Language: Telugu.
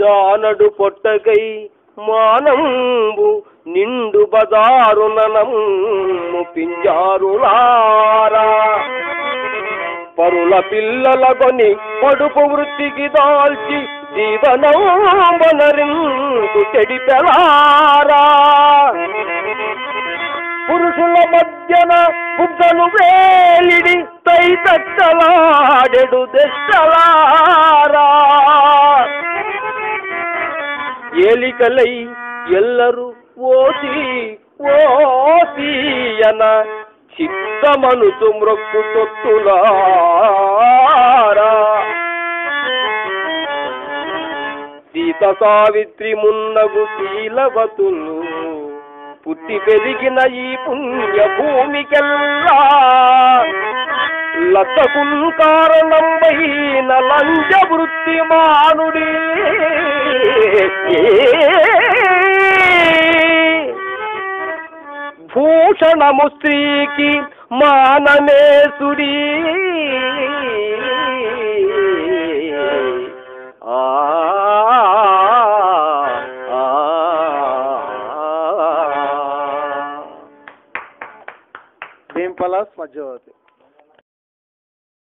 జానడు పొట్టకై మానంబు నిండు బజారు ననము పింజారులారా పరుల పిల్లల కొని పడుపు వృత్తికి దాల్చి జీవనరింపు చెడిపెలారా పురుషుల మధ్యన బుగ్గను వేలిడి తై తట్టలాడెడు దెట్టలారా ఏలికలై ఎల్లరు ఓసి ఓసీయన చిత్తమనుచు మ్రొక్కు తొత్తులారా సీత సావిత్రి మున్నగు శీలవతులు పుట్టి పెరిగిన ఈ పుణ్య భూమికెల్లా లతకున్ కారణంబైన లంజ వృత్తి మానుడి భూషణము స్త్రీకి మానమేసుడి ఆ ఆ, భీంపలాస్ మధ్యవర్తి